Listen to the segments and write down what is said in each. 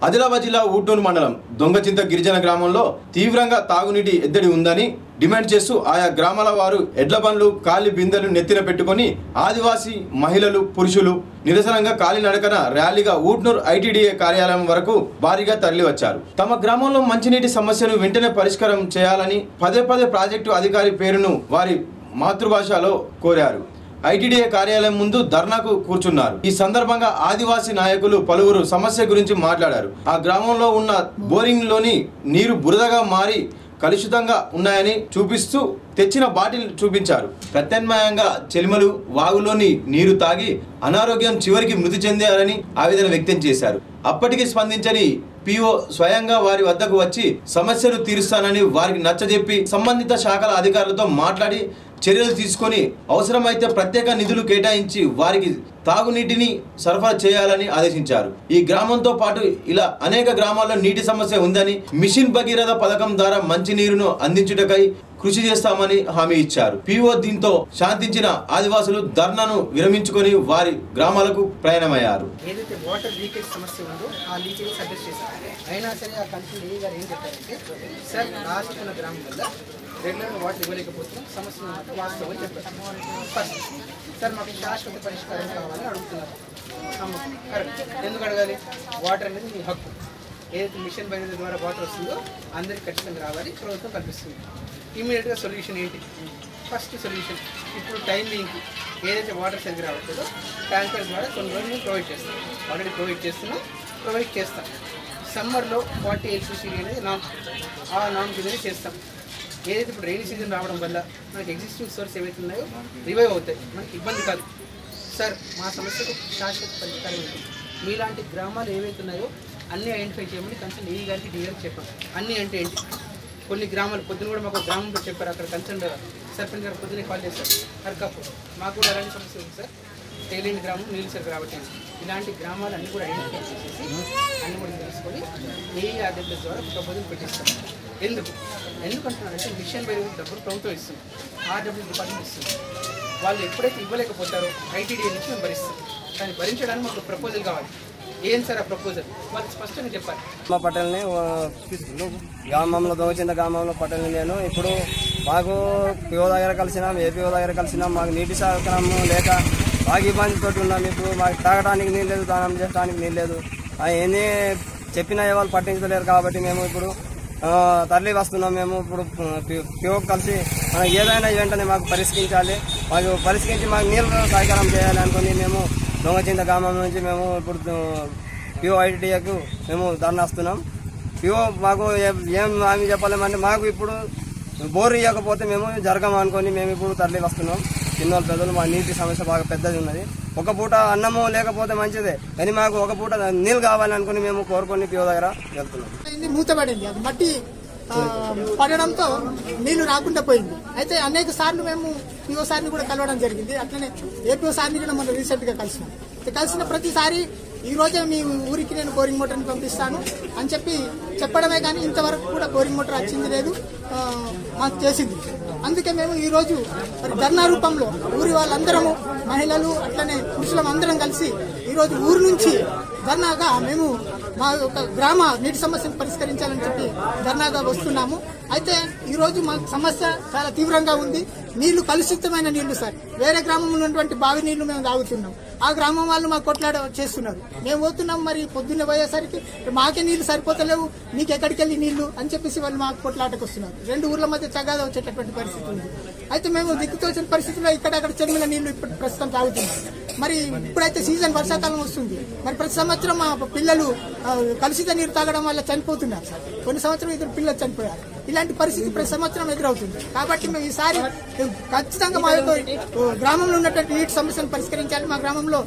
ఆదిలాబాద్ జిల్లా ఊటూరు మండలం దొంగచింత గిరిజన గ్రామంలో తీవ్రంగా తాగునీటి ఎద్దడి ఉందని డిమాండ్ చేస్తూ ఆయా గ్రామాల వారు ఎడ్ల బండ్లు కాలి బిందెలు నెత్తిన పెట్టుకొని ఆదివాసీ మహిళలు పురుషులు నిరసనంగా కాలినడకన ర్యాలీగా ఊట్నూరు ఐటీడీఏ కార్యాలయం వరకు భారీగా తరలివచ్చారు తమ గ్రామంలో మంచినీటి సమస్యను వెంటనే పరిష్కారం చేయాలని పదే పదే ప్రాజెక్టు అధికారి పేరును వారి మాతృభాషలో కోరారు ఐటీడీఏ కార్యాలయం ముందు ధర్నాకు కూర్చున్నారు ఈ సందర్భంగా ఆదివాసీ నాయకులు పలువురు సమస్య గురించి మాట్లాడారు ఆ గ్రామంలో ఉన్న బోరింగ్ లోని నీరు బురదగా మారి కలుషితంగా ఉన్నాయని చూపిస్తూ తెచ్చిన బాటిల్ చూపించారు ప్రత్యామ్నాయంగా చెలిమలు వాగులోని నీరు తాగి అనారోగ్యం చివరికి మృతి చెందారని ఆవేదన వ్యక్తం చేశారు అప్పటికి స్పందించని పిఓ స్వయంగా వారి వద్దకు వచ్చి సమస్యలు తీరుస్తానని వారికి నచ్చజెప్పి సంబంధిత శాఖల అధికారులతో మాట్లాడి చర్యలు తీసుకొని అవసరమైతే ప్రత్యేక నిధులు కేటాయించి వారికి తాగునీటిని సరఫరా చేయాలని ఆదేశించారు ఈ గ్రామంతో పాటు ఇలా అనేక గ్రామాల్లో నీటి సమస్య ఉందని మిషన్ భగీరథ పథకం ద్వారా మంచినీరును అందించుటకై కృషి చేస్తామని హామీ ఇచ్చారు పిఓ దీంతో శాంతించిన ఆదివాసులు ధర్నాను విరమించుకొని వారి గ్రామాలకు ప్రయాణమయ్యారు ఏదైతే వాటర్ లీకేజ్ సమస్య ఉందో ఆ లీకేజ్ అడ్రస్ చేశారు అయినా సరే ఆ కన్సల్ట్ ఏ గారు ఏం చెప్పారంటే సార్ లాస్ట్ ఉన్న గ్రామం వల్ల రెగ్యులర్గా వాటర్ ఇవ్వలేకపోతున్నాం సమస్య ఉన్నమాట వాస్తవం అని చెప్పారు ఫస్ట్ సార్ మాకు శాశ్వత పరిష్కారం కావాలని అడుగుతున్నారు అవును, కరెక్ట్ ఎందుకు అడగాలి వాటర్ అనేది మీ హక్కు ఏదైతే మిషన్ బయట ద్వారా వాటర్ వస్తుందో అందరికి ఖచ్చితంగా రావాలి ప్రభుత్వం కల్పిస్తుంది ఇమీడియట్గా సొల్యూషన్ ఏంటి ఫస్ట్ సొల్యూషన్ ఇప్పుడు టైం బీయింగ్కి ఏదైతే వాటర్ సరిగ్గా రావట్లేదో ట్యాంకర్ ద్వారా కొన్ని రోజులు మేము ప్రొవైడ్ చేస్తాం ఆల్రెడీ ప్రొవైడ్ చేస్తున్నాం ప్రొవైడ్ చేస్తాం సమ్మర్లో ఫార్టీ ఎల్సిసి అనేది నామ్ ఆ నామ్ కిందనే చేస్తాం ఏదైతే ఇప్పుడు రైనీ సీజన్ రావడం వల్ల మనకి ఎగ్జిస్టింగ్ సోర్స్ ఏవైతే ఉన్నాయో రివైవ్ అవుతాయి మనకి ఇబ్బంది కాదు సార్ మా సమస్యకు శాశ్వత పరిష్కారం ఉంటుంది మీలాంటి గ్రామాలు ఏవైతే ఉన్నాయో అన్నీ ఐడెంటిఫై చేయమని కన్సర్న్ ఏ గారికి డిఆర్కి చెప్పాం అన్నీ అంటే ఏంటి కొన్ని గ్రామాలు పొద్దున కూడా మాకు గ్రామంలో చెప్పారు అక్కడ కన్సర్న్ సర్పంచ్ గారు పొద్దునే కాల్ చేశారు అరకప్పు మాకు కూడా అలాంటి సమస్య ఉంది సార్ తేలింది గ్రామం నీళ్ళు సరిగ్గా రావట్లేదు ఇలాంటి గ్రామాలు అన్నీ కూడా ఐడెంటిఫై చేసేసి అన్ని కూడా తెలుసుకొని ఏ ఆర్డర్ల ద్వారా ప్రపోజల్ పెట్టిస్తాం ఎందుకు ఎందుకంటున్నారంటే మిషన్ వేరే డబ్బులు ప్రభుత్వం ఇస్తుంది ఆర్డబ్ల్యూ డిపార్ట్మెంట్ ఇస్తుంది వాళ్ళు ఎప్పుడైతే ఇవ్వలేకపోతారో ఐటీడీ నుంచి మేము భరిస్తాం కానీ భరించడానికి మాకు ప్రపోజల్ కావాలి ఏం సార్ ఆ ప్రపోజల్ వాళ్ళు స్పష్టంగా చెప్పాలి మా పటేల్ని ఆ, గ్రామంలో దొంగచింత గ్రామంలో పటేల్ని నేను ఇప్పుడు మాకు పిఓ దగ్గర కలిసినాం ఏపీఓ దగ్గర కలిసినాం మాకు నీటి సౌకర్యం లేక బాగా ఇబ్బందితో ఉన్నాం ఇప్పుడు మాకు తాగడానికి నీళ్ళు లేదు స్నానం చేయడానికి నీళ్ళు లేదు ఆ, ఏంది చెప్పినా ఏ వాళ్ళు పట్టించలేరు కాబట్టి మేము ఇప్పుడు ఆ, తరలి వస్తున్నాం మేము ఇప్పుడు పిఓ కలిసి మనకి ఏదైనా వెంటనే మాకు పరిష్కరించాలి మాకు పరిష్కరించి మాకు నీళ్ళు సహకారం చేయాలి అనుకుని మేము దొంగచింత గ్రామం నుంచి మేము ఇప్పుడు పిఓ ఐటీఐకు మేము ధర్నాస్తున్నాం పిఓ మాకు ఏ- ఏం హామీ చెప్పలేమంటే మాకు ఇప్పుడు బోర్ ఇవ్వకపోతే మేము జరగం అనుకొని మేము ఇప్పుడు తరలి వస్తున్నాం చిన్నోళ్ళ పెద్దలు మా నీటి సమస్య బాగా పెద్దది ఉన్నది ఒక పూట అన్నము లేకపోతే మంచిదే కానీ మాకు ఒక పూట నీళ్ళు కావాలనుకుని మేము కోరుకొని పిఓ దగ్గర వెళ్తున్నాం ఇది మూతపడింది అది మట్టి ఆ, పడడంతో నీళ్లు రాకుండా పోయింది అయితే అనేక సార్లు మేము పిఓ సార్ని కూడా కలవడం జరిగింది అట్లనే ఏపీఓ సార్ని కూడా మనం రీసెంట్ గా కలిసినాం అయితే కలిసిన ప్రతిసారి ఈ రోజే మీ ఊరికి నేను బోరింగ్ మోటార్ని పంపిస్తాను అని చెప్పి చెప్పడమే కానీ ఇంతవరకు కూడా బోరింగ్ మోటార్ వచ్చింది లేదు ఆ, మాకు చేసింది అందుకే మేము ఈ రోజు మరి ధర్నా రూపంలో ఊరి వాళ్ళందరము మహిళలు అట్లనే పురుషులం అందరం కలిసి ఈ రోజు ఊరు నుంచి ధర్నాగా మేము మా యొక్క గ్రామ నీటి సమస్యను పరిష్కరించాలని చెప్పి ధర్నాగా వస్తున్నాము అయితే ఈ రోజు మా సమస్య చాలా తీవ్రంగా ఉంది నీళ్లు కలుషితమైన నీళ్లు సార్ వేరే గ్రామంలో ఉన్నటువంటి బావి నీళ్లు మేము తాగుతున్నాం ఆ గ్రామం వాళ్ళు మాకు కొట్లాడ చేస్తున్నారు మేము పోతున్నాం మరి పొద్దున్నే పోయేసరికి మాకే నీళ్లు సరిపోతలేవు నీకు ఎక్కడికి వెళ్ళి నీళ్లు అని చెప్పేసి వాళ్ళు మాకు కొట్లాటకు వస్తున్నారు రెండు ఊర్ల మధ్య తగాదా వచ్చేటటువంటి పరిస్థితి ఉంది అయితే మేము దిక్కుతోచిన పరిస్థితుల్లో ఇక్కడక్కడ చెరువుల నీళ్లు ఇప్పుడు ప్రస్తుతం తాగుతున్నాం మరి ఇప్పుడైతే సీజన్ వర్షాకాలం వస్తుంది మరి ప్రతి సంవత్సరం మా పిల్లలు ఆ, కలుషిత నీరు తాగడం వల్ల చనిపోతున్నారు సార్ కొన్ని సంవత్సరం ఇద్దరు పిల్లలు చనిపోయారు ఇలాంటి పరిస్థితి ప్రతి సంవత్సరం ఎదురవుతుంది కాబట్టి మేము ఈసారి ఖచ్చితంగా మా యొక్క ఆ, గ్రామంలో ఉన్నటువంటి నీటి సమస్యను పరిష్కరించాలి మా గ్రామంలో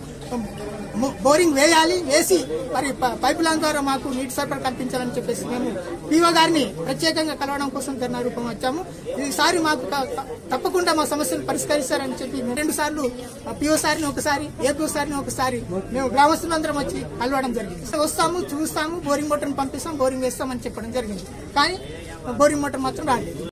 ము- బోరింగ్ వేయాలి వేసి మరి ప- పైపు లైన్ ద్వారా మాకు నీటి సరఫరా కల్పించాలని చెప్పేసి మేము పీఓ గారిని ప్రత్యేకంగా కలవడం కోసం ధర్నా రూపం వచ్చాము ఈసారి మాకు త- త- తప్పకుండా మా సమస్యను పరిష్కరిస్తారని చెప్పి రెండు సార్లు పిఓ సారిని ఒకసారి ఏపీఓ సారిని ఒకసారి మేము గ్రామస్తులందరం వచ్చి కలవడం జరిగింది వస్తాము చూస్తాము బోరింగ్ మోటార్ని పంపిస్తాం బోరింగ్ వేస్తామని చెప్పడం జరిగింది కానీ బోరింగ్ మోటార్ మాత్రం రాలేదు